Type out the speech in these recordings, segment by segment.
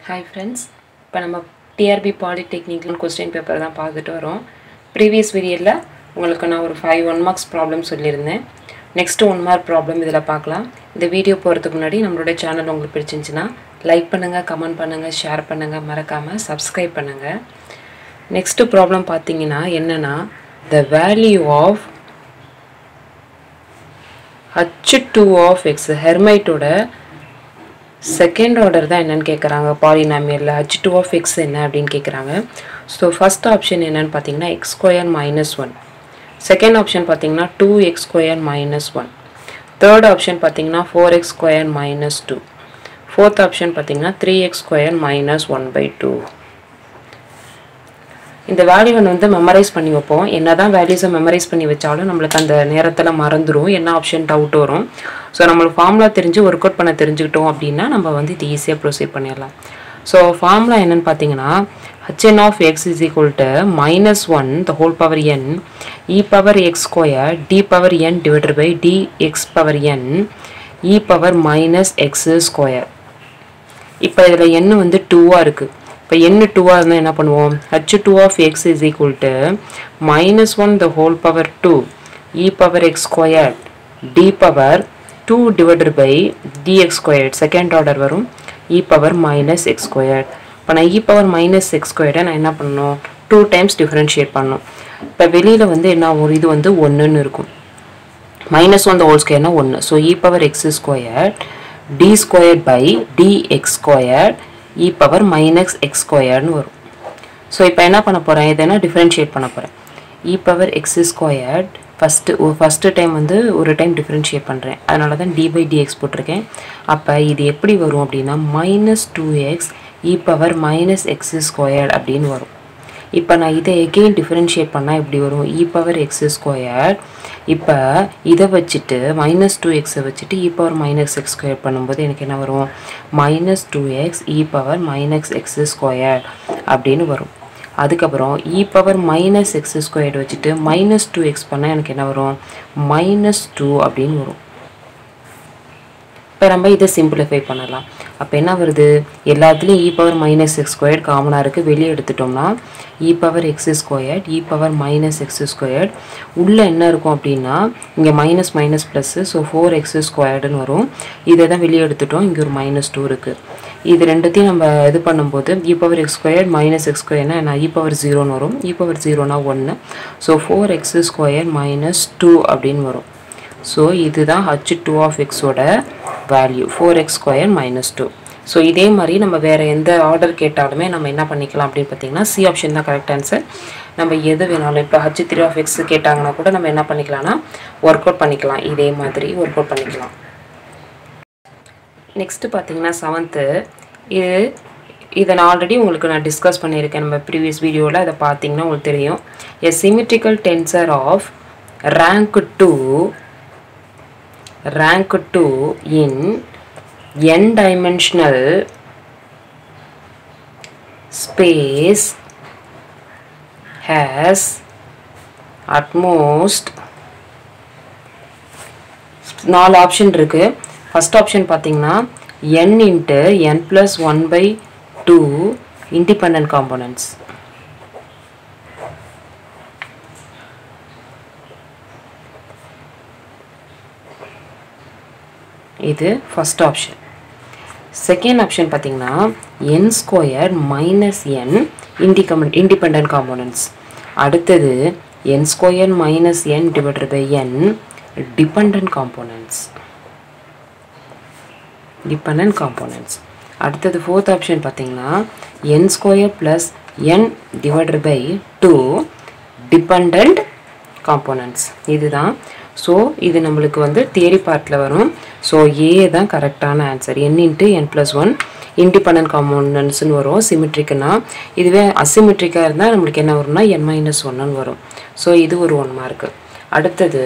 hi friends இப்போ நம்ம TRP polytechnical question paper தான் பார்த்துட்டு வரோம் ப்ரீவியஸ் வீடியோவில் உங்களுக்கு நான் ஒரு ஃபைவ் ஒன் மார்க்ஸ் ப்ராப்ளம் சொல்லியிருந்தேன் நெக்ஸ்ட் ஒன் மார்க் ப்ராப்ளம் இதில் பார்க்கலாம் இந்த வீடியோ போகிறதுக்கு முன்னாடி நம்மளோட சேனல் உங்களுக்கு பிடிச்சிருந்துச்சின்னா லைக் பண்ணுங்கள் கமெண்ட் பண்ணுங்கள் ஷேர் பண்ணுங்கள் மறக்காமல் சப்ஸ்கிரைப் பண்ணுங்கள் நெக்ஸ்ட்டு ப்ராப்ளம் பார்த்தீங்கன்னா என்னென்னா the value of H two of x ஹெர்மைட்டோட செகண்ட் ஆர்டர் தான் என்னன்னு கேட்குறாங்க பாலினாமியலில் ஹச் டூ ஆஃப் எக்ஸ் என்ன அப்படின்னு கேட்குறாங்க ஸோ ஃபஸ்ட் ஆப்ஷன் என்னன்னு பார்த்தீங்கன்னா x square minus one second option பார்த்தீங்கன்னா two X square minus one third option பார்த்தீங்கன்னா four x square minus two fourth option பார்த்தீங்கன்னா three x square minus one by two இந்த வேல்யூவை வந்து மெமரைஸ் பண்ணி வைப்போம் என்ன தான் வேல்யூஸை மெமரைஸ் பண்ணி வச்சாலும் நம்மளுக்கு அந்த நேரத்தில் மறந்துடும் என்ன ஆப்ஷன் டவுட் வரும் ஸோ நம்மளுக்கு ஃபார்முலா தெரிஞ்சு ஒர்க் அவுட் பண்ண தெரிஞ்சுக்கிட்டோம் அப்படின்னா நம்ம வந்து இது ஈஸியாக ப்ரொசீட் பண்ணிடலாம் ஸோ ஃபார்முலா என்னன்னு பார்த்தீங்கன்னா H n of x is equal to minus one the whole power n e power x square d power n divided by d x power n e power minus x square இப்போ இதில் எண் வந்து டூவாக இருக்குது இப்போ எண்ணு டூவாக இருந்தால் என்ன பண்ணுவோம் H two of x is equal to minus one the whole power two e power x square d power two divided by d x square second order வரும் e power minus x square இப்போ நான் இ power minus X ஸ்கொயரை நான் என்ன பண்ணணும் two times differentiate பண்ணணும் இப்போ வெளியில் வந்து என்ன ஒரு இது வந்து ஒன்றுன்னு இருக்கும் மைனஸ் ஒன் த ஹோல் ஸ்கொயர்னா ஒன்று so e power x square d square by d x square e power minus x ஸ்கொயர்னு வரும் ஸோ இப்போ என்ன பண்ண போகிறேன் இதனா டிஃப்ரென்ஷியேட் பண்ண போகிறேன் e power x square first first time வந்து ஒரு டைம் டிஃப்ரென்ஷியேட் பண்ணுறேன் அதனால தான் டி பை டிஎக்ஸ் போட்டிருக்கேன் அப்போ இது எப்படி வரும் அப்படின்னா minus two x e power minus x square அப்படின்னு வரும் இப்போ நான் இதை எகெயின் டிஃப்ரென்ஷியேட் பண்ணால் எப்படி வரும் இ பவர் எக்ஸ் ஸ்கொயர் இப்போ இதை வச்சுட்டு மைனஸ் டூ எக்ஸை வச்சுட்டு e power minus x square பண்ணும்போது எனக்கு என்ன வரும் minus two x e power minus x square அப்படின்னு வரும் அதுக்கப்புறம் e power minus x square வச்சுட்டு மைனஸ் டூ எக்ஸ் பண்ணால் எனக்கு என்ன வரும் மைனஸ் டூ அப்படின்னு வரும் இப்போ நம்ம இதை சிம்பிளிஃபை பண்ணலாம் அப்போ என்ன வருது எல்லாத்துலேயும் e power minus x squared காமனாக இருக்குது வெளியே எடுத்துட்டோம்னா e power x squared e power minus x squared உள்ளே என்ன இருக்கும் அப்படின்னா இங்கே minus minus plus so four x ஸ்கொயர்டுன்னு வரும் இதை தான் வெளியே எடுத்துட்டோம் இங்கே ஒரு மைனஸ் டூ இருக்குது இது ரெண்டுத்தையும் நம்ம இது பண்ணும்போது e power x square minus x ஸ்கொயர்னா என்ன இ பவர் ஜீரோன்னு வரும் இ பவர் ஜீரோனா ஒன்று so four x square minus two அப்படின்னு வரும் ஸோ இதுதான் ஹச் டூ ஆஃப் எக்ஸோட value four x square minus two so இதே மாதிரி நம்ம வேறு எந்த ஆர்டர் கேட்டாலுமே நம்ம என்ன பண்ணிக்கலாம் அப்படின்னு பார்த்தீங்கன்னா சி ஆப்ஷன் தான் கரெக்ட் ஆன்சர் நம்ம எது வேணாலும் இப்போ ஹச் த்ரீ ஆஃப் எக்ஸ் கேட்டாங்கன்னா கூட நம்ம என்ன பண்ணிக்கலாம்னா ஒர்க் அவுட் பண்ணிக்கலாம் இதே மாதிரி ஒர்க் அவுட் பண்ணிக்கலாம் நெக்ஸ்ட்டு பார்த்தீங்கன்னா செவன்த்து இது இதை நான் ஆல்ரெடி உங்களுக்கு நான் டிஸ்கஸ் பண்ணியிருக்கேன் நம்ம ப்ரீவியஸ் வீடியோவில் அதை பார்த்தீங்கன்னா உங்களுக்கு தெரியும் a symmetrical tensor of rank two rank 2 in n dimensional space has at most நாலு ஆப்ஷன் இருக்கு ஃபர்ஸ்ட் ஆப்ஷன் பார்த்தீங்கன்னா n into n plus one by two independent components இது ஃபஸ்ட் ஆப்ஷன் செகண்ட் ஆப்ஷன் பார்த்தீங்கன்னா என் ஸ்கொயர் மைனஸ் என் இண்டிகமெண்ட் independent components அடுத்தது n square minus n divided by n depend components depend components அடுத்தது fourth option பார்த்தீங்கன்னா n square plus n divided by two depend components இதுதான் so இது நம்மளுக்கு வந்து theory பார்ட்டில் வரும் ஸோ ஏ தான் கரெக்டான answer n into n plus one independent காம்போனன்ட்ஸ்னு வரும் சிமெட்ரிக்குன்னா இதுவே அசிமெட்ரிக்காக இருந்தால் நம்மளுக்கு என்ன வரும்னா என் மைனஸ் ஒன்னு வரும் ஸோ இது ஒரு ஒன் மார்க்கு அடுத்தது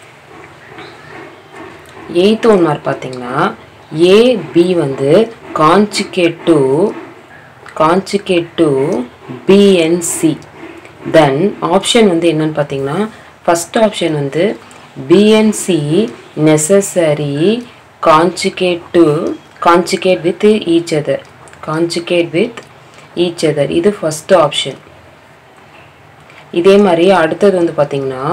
எயித்து ஒன் மார்க் பார்த்தீங்கன்னா ஏ பி வந்து conjugate to conjugate to B and C then option வந்து என்னன்னு பார்த்தீங்கன்னா ஃபஸ்ட் ஆப்ஷன் வந்து B and C necessary conjugate to conjugate with each other conjugate with each other இது ஃபஸ்ட்டு ஆப்ஷன் இதே மாதிரி அடுத்தது வந்து பார்த்தீங்கன்னா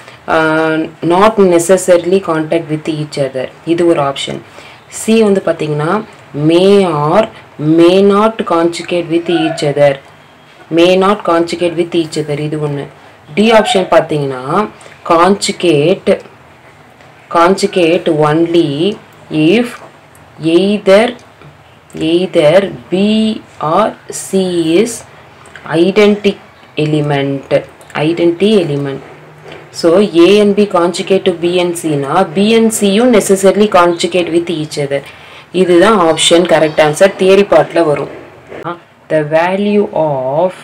not necessarily contact with each other இது ஒரு ஆப்ஷன் சி வந்து பார்த்தீங்கன்னா may or may not conjugate with each other may not conjugate with each other இது ஒன்று டி ஆப்ஷன் பார்த்தீங்கன்னா conjugate conjugate only if either either B or C is identic element identity element so A and B conjugate to B and சினா B and சியும் necessarily conjugate with each other இதுதான் option correct answer theory பார்ட்டில் வரும் the value of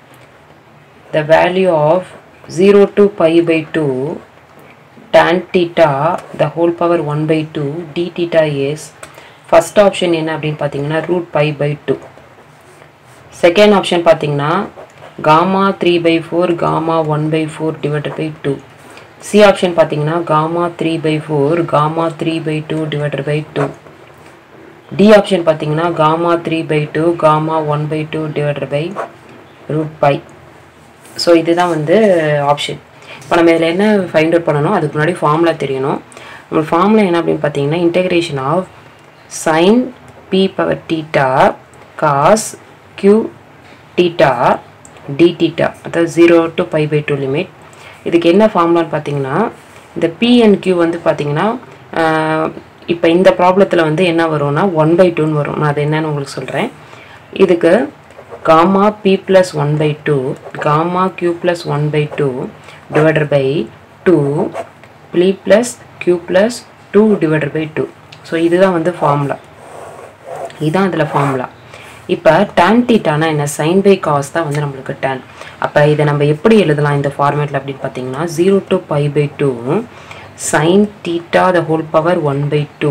the value of zero to pi by two tan theta the whole power 1 by 2 d theta is first option என்ன அப்படின்னு பார்த்தீங்கன்னா root pi by two second option பார்த்தீங்கன்னா gamma three by four gamma one by four divided by two C option பார்த்தீங்கன்னா gamma three by four gamma three by two divided by two D option பார்த்தீங்கன்னா gamma three by two gamma one by two divided by root pi so இதுதான் வந்து option இப்போ நம்ம இதில் என்ன find out பண்ணணும் அதுக்கு முன்னாடி ஃபார்முலா தெரியணும் நம்ம ஃபார்முலா என்ன அப்படின்னு பார்த்தீங்கன்னா integration of sine p power theta cos q theta d theta அதாவது zero to pi by two limit இதுக்கு என்ன ஃபார்முலான்னு பார்த்தீங்கன்னா இந்த பி அண்ட் கியூ வந்து பார்த்தீங்கன்னா இப்போ இந்த ப்ராப்ளத்தில் வந்து என்ன வரும்னா ஒன் பை டூன்னு வரும் நான் அது என்னன்னு உங்களுக்கு சொல்கிறேன் இதுக்கு gamma p plus one by two gamma q plus one by two divided by 2 p plus q plus 2 divided by 2 so இதுதான் வந்து ஃபார்முலா இதுதான் இதில் ஃபார்முலா இப்போ tan தீட்டானா என்ன சைன் பை காஸ் தான் வந்து நம்மளுக்கு tan அப்போ இதை நம்ம எப்படி எழுதலாம் இந்த ஃபார்மேட்டில் அப்படின்னு பார்த்தீங்கன்னா zero to pi by two sine theta the whole power one by two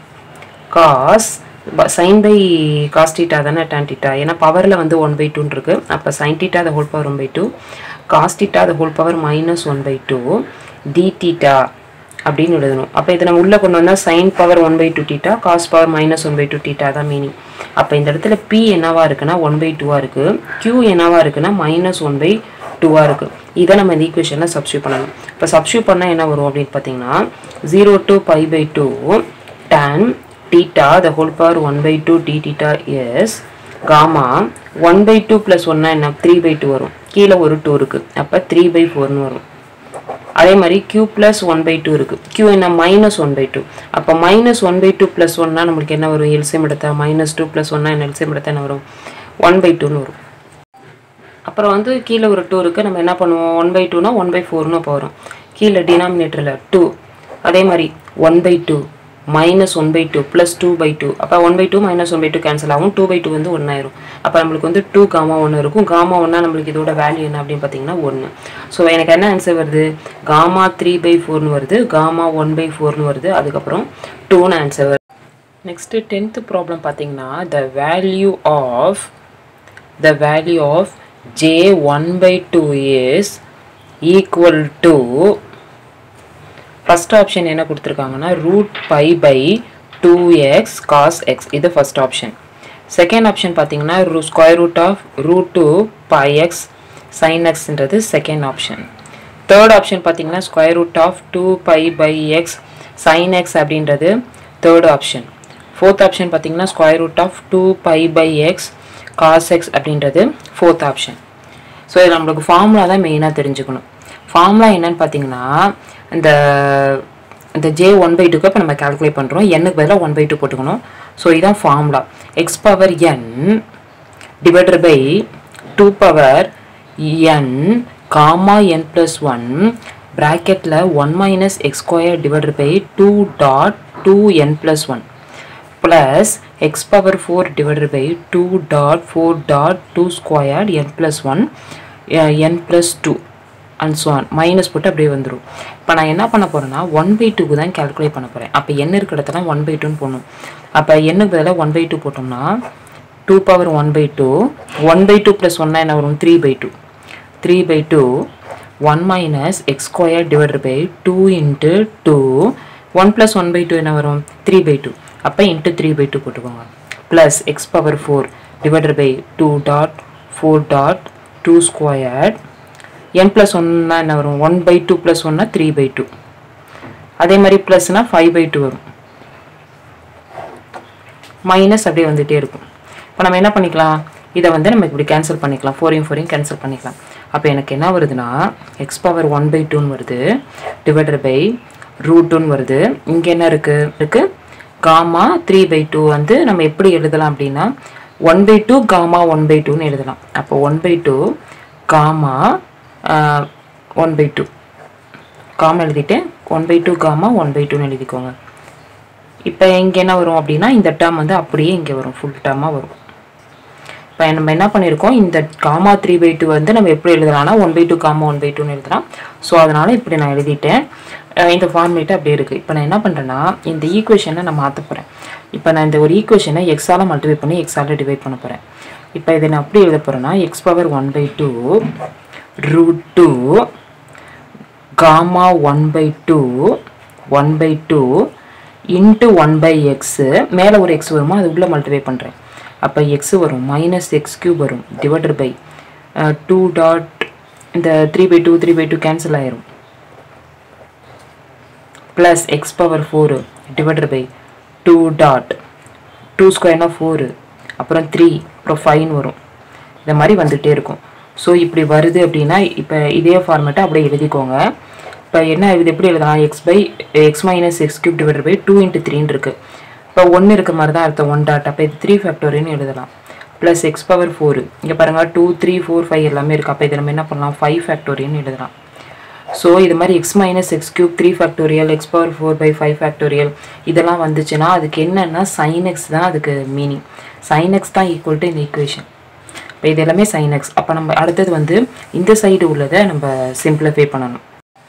cos sine by cos theta தானே tan தீட்டா ஏன்னா பவரில் வந்து ஒன் பை டூன்னு இருக்கு அப்போ sine theta the whole power one by two cos theta the whole power minus one by two d theta அப்படின்னு எழுதணும் அப்போ இதை நம்ம உள்ளே கொண்டு வந்தால் sine power one by two theta cos power minus one by two theta தான் meaning அப்போ இந்த இடத்துல பி என்னவா இருக்குன்னா ஒன் பை டூவாக இருக்குது கியூ என்னவா இருக்குன்னா மைனஸ் ஒன் பை டூவாக இருக்குது இதை நம்ம இந்த ஈக்குவேஷனில் சப்ஸ்டியூட் பண்ணணும் இப்போ சப்ஸ்டியூட் பண்ணால் என்ன வரும் அப்படின்னு பார்த்தீங்கன்னா zero to pi by two tan theta the whole power one by two d theta is gamma one by two plus ஒன்னா என்ன த்ரீ பை டூ வரும் கீழே ஒரு டூ இருக்குது அப்போ த்ரீ பை ஃபோர்னு வரும் அதே மாதிரி q plus one by two இருக்குது q என்ன மைனஸ் ஒன் பை டூ அப்போ minus one by two plus ஒன்னா நம்மளுக்கு என்ன வரும் எல்சியம் எடுத்தா மைனஸ் டூ ப்ளஸ் ஒன்னா என்ன எல்சியம் எடுத்தா என்ன வரும் ஒன் பை டூன்னு வரும் அப்புறம் வந்து கீழே ஒரு டூ இருக்குது நம்ம என்ன பண்ணுவோம் ஒன் பை டூனா ஒன் பை ஃபோர்னு அப்போ வரும் கீழே டினாமினேட்டரில் டூ அதே மாதிரி one by two minus one by two plus two by two அப்போ one by two minus one by two cancel ஆகும் டூ பை டூ வந்து ஒன்றாயிரும் அப்போ நம்மளுக்கு வந்து டூ காமா ஒன்று இருக்கும் காமா ஒன்றா நம்மளுக்கு இதோட வேல்யூ என்ன அப்படின்னு பார்த்தீங்கன்னா ஒன்று ஸோ எனக்கு என்ன ஆன்சர் வருது காமா த்ரீ பை ஃபோர்னு வருது காமா ஒன் பை ஃபோர்னு வருது அதுக்கப்புறம் டூன்னு ஆன்சர் வருது நெக்ஸ்ட்டு டென்த்து ப்ராப்ளம் பார்த்தீங்கன்னா the value of the value of J one by two is equal to first option என்ன கொடுத்துருக்காங்கன்னா root pi by two x cos x இது ஃபஸ்ட் ஆப்ஷன் செகண்ட் ஆப்ஷன் பார்த்தீங்கன்னா root square root of root two by x sine எக்ஸ்ன்றது second option third option பார்த்தீங்கன்னா square root of two by pi x sine x அப்படின்றது third option fourth option பார்த்தீங்கன்னா square root of two by pi X cos x அப்படின்றது fourth option so இது நம்மளுக்கு formula தான் மெயினாக தெரிஞ்சுக்கணும் ஃபார்முலா என்னன்னு பார்த்தீங்கன்னா இந்த இந்த ஜே ஒன் பை டூக்கு இப்போ நம்ம கால்குலேட் பண்ணுறோம் எண்ணுக்கு பதிலாக ஒன் பை டூ போட்டுக்கணும் ஸோ இதுதான் formula x power n divided by two power n gamma n plus one ப்ராக்கெட்டில் one minus x square divided by two dot two n plus one plus x power four divided by two dot four dot two square n plus one n plus two and so on minus போட்டு அப்படியே வந்துடும் இப்போ நான் என்ன பண்ண போகிறேன்னா one by டூக்கு தான் கேல்குலேட் பண்ண போகிறேன் அப்போ என்ன இருக்கிற இடத்துல ஒன் பை டூன்னு போடணும் அப்போ என்னுக்கு பதிலாக ஒன் பை டூ போட்டோம்னா two power one by two one by two plus ஒன்னா என்ன வரும் three by two three by two one minus x square divided by two into two one plus one by two என்ன வரும் three by two அப்போ into three by two போட்டுக்கோங்க plus x power four divided by two dot four dot two square n plus ஒன்னா என்ன வரும் one by two plus ஒன்னா three by two அதே மாதிரி ப்ளஸ்னால் ஃபைவ் பை டூ வரும் மைனஸ் அப்படியே வந்துகிட்டே இருக்கும் இப்போ நம்ம என்ன பண்ணிக்கலாம் இதை வந்து நம்ம இப்படி கேன்சல் பண்ணிக்கலாம் ஃபோரையும் ஃபோரையும் கேன்சல் பண்ணிக்கலாம் அப்போ எனக்கு என்ன வருதுன்னா எக்ஸ் பவர் ஒன் பை டூன்னு வருது டிவைடட் பை ரூட் டூன்னு வருது இங்கே என்ன இருக்குது இருக்குது காமா த்ரீ பை டூ வந்து நம்ம எப்படி எழுதலாம் அப்படின்னா one by two gamma one by டூன்னு எழுதலாம் அப்போ one by two gamma one by two gamma எழுதிட்டு one by two gamma one by டூன்னு எழுதிக்கோங்க இப்போ இங்கே என்ன வரும் அப்படின்னா இந்த டேர்ம் வந்து அப்படியே இங்கே வரும் ஃபுல் டேர்மாக வரும் இப்போ நம்ம என்ன பண்ணியிருக்கோம் இந்த காமா த்ரீ பை டூ வந்து நம்ம எப்படி எழுதலாம்னா one by two gamma one by டூன்னு எழுதலாம் ஸோ அதனால் இப்படி நான் எழுதிட்டேன் அஹ் இந்த ஃபார்மேட்டு அப்படியே இருக்குது இப்போ நான் என்ன பண்ணுறேன்னா இந்த ஈக்குவேஷனை நான் மாற்ற போகிறேன் இப்போ நான் இந்த ஒரு ஈக்குவேஷனை எக்ஸால் மல்டிபை பண்ணி எக்ஸால் டிவைட் பண்ண போகிறேன் இப்போ இதை நான் எப்படி எழுத போகிறேன்னா x power one by two root two gamma one by two one by two into one by x மேலே ஒரு எக்ஸ் வருமா அது உள்ளே மல்டிபை பண்ணுறேன் அப்போ எக்ஸ் வரும் மைனஸ் எக்ஸ் கியூப் வரும் டிவைடட் பை டூ டாட் இந்த three by two three by two cancel ஆயிரும் plus x power four divided by two dot two ஸ்கொயர்னா ஃபோரு அப்புறம் த்ரீ அப்புறம் ஃபைன் வரும் இந்த மாதிரி வந்துகிட்டே இருக்கும் ஸோ இப்படி வருது அப்படின்னா இப்போ இதே ஃபார்மேட்டை அப்படியே எழுதிக்கோங்க இப்போ என்ன இது எப்படி எழுதலாம் x by x minus x cube divided by two into த்ரீன்னு இருக்குது இப்போ ஒன்று இருக்க மாதிரி தான் அர்த்தம் ஒன் டாட் அப்போ இது த்ரீ ஃபேக்டோரியன்னு எழுதலாம் ப்ளஸ் எக்ஸ் பவர் ஃபோரு இங்கே பாருங்கள் டூ த்ரீ ஃபோர் ஃபைவ் எல்லாமே இருக்குது அப்போ இதை நம்ம என்ன பண்ணலாம் ஃபைவ் ஃபேக்டோரியன்னு எழுதலாம் ஸோ இது மாதிரி x minus x cube three factorial x power four by five factorial இதெல்லாம் வந்துச்சுன்னா அதுக்கு என்னென்னா சைன் எக்ஸ் தான் அதுக்கு மீனிங் சைன் எக்ஸ் தான் ஈக்குவல் டு இந்த ஈக்குவேஷன் இப்போ இது எல்லாமே சைன் எக்ஸ் அப்போ நம்ம அடுத்தது வந்து இந்த சைடு உள்ளதை நம்ம சிம்பிளிஃபை பண்ணணும்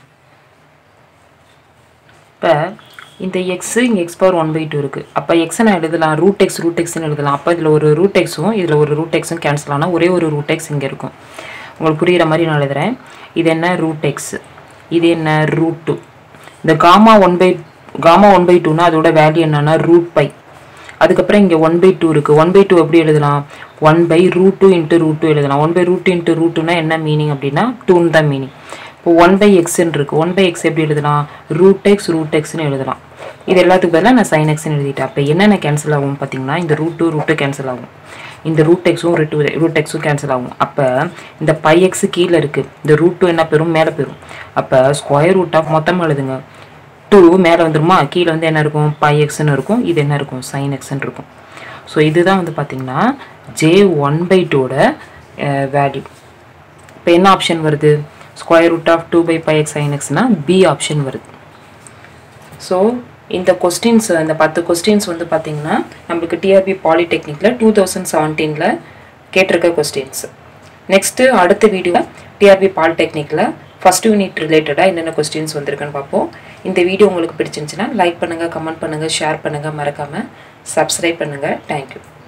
இப்போ இந்த எக்ஸு இங்கே x power one by two இருக்குது அப்போ எக்ஸை நான் எழுதலாம் ரூட் எக்ஸ் ரூட் எக்ஸ்னு எழுதலாம் அப்போ இதில் ஒரு ரூட் எக்ஸும் இதில் ஒரு ரூட் எக்ஸும் கேன்சல் ஆனால் ஒரே ஒரு ரூட் எக்ஸ் இங்கே இருக்கும் உங்களுக்கு புரிகிற மாதிரி நான் எழுதுறேன் இது என்ன ரூட் எக்ஸ் இது என்ன ரூட் டூ இந்த gamma one by gamma one by டூனா அதோட வேல்யூ என்னன்னா ரூட் பை அதுக்கப்புறம் இங்கே ஒன் பை டூ இருக்குது ஒன் பை டூ எப்படி எழுதலாம் one by root two into root two எழுதலாம் one by root into root டூனா என்ன மீனிங் அப்படின்னா டூன்னு தான் மீனிங் இப்போ ஒன் பை எக்ஸ்ன்னு இருக்குது ஒன் பை எக்ஸ் எப்படி எழுதலாம் ரூட் எக்ஸ் ரூட் எக்ஸ்னு எழுதலாம் இது எல்லாத்துக்கு பதிலாக நான் சைன் எக்ஸ்னு எழுதிட்டேன் அப்போ என்னென்ன கேன்சல் ஆகும் பார்த்தீங்கன்னா இந்த ரூட் டூ ரூட்டு கேன்சல் ஆகும் இந்த ரூட் எக்ஸும் ரூட் ரூட் எக்ஸும் கேன்சல் ஆகும் அப்போ இந்த பை எக்ஸு கீழே இருக்குது இந்த ரூட் டூ என்ன பெறும் மேலே பெறும் அப்போ ஸ்கொயர் ரூட் ஆஃப் மொத்தமாக எழுதுங்க டூ மேலே வந்துருமா கீழே வந்து என்ன இருக்கும் பை எக்ஸ்னு இருக்கும் இது என்ன இருக்கும் சைன் எக்ஸ்ன்னு இருக்கும் ஸோ இதுதான் வந்து பார்த்திங்கன்னா ஜே ஒன் பை டூட வேல்யூ இப்போ என்ன ஆப்ஷன் வருது square root of two by pi x sine எக்ஸ்னால் பி ஆப்ஷன் வருது ஸோ இந்த கொஸ்டின்ஸ் இந்த பத்து கொஸ்டின்ஸ் வந்து பார்த்தீங்கன்னா நம்மளுக்கு டிஆர்பி பாலிடெக்னிக்கில் டூ தௌசண்ட் செவன்டீனில் கேட்டிருக்க கொஸ்டின்ஸ் நெக்ஸ்ட்டு அடுத்த வீடியோ டிஆர்பி பாலிடெக்னிக்கில் ஃபஸ்ட் யூனிட் ரிலேட்டடாக என்னென்ன கொஸ்டின்ஸ் வந்திருக்குன்னு பார்ப்போம் இந்த வீடியோ உங்களுக்கு பிடிச்சிருந்துச்சுன்னா லைக் பண்ணுங்கள் கமெண்ட் பண்ணுங்கள் ஷேர் பண்ணுங்கள் மறக்காமல் சப்ஸ்கிரைப் பண்ணுங்கள் தேங்க்யூ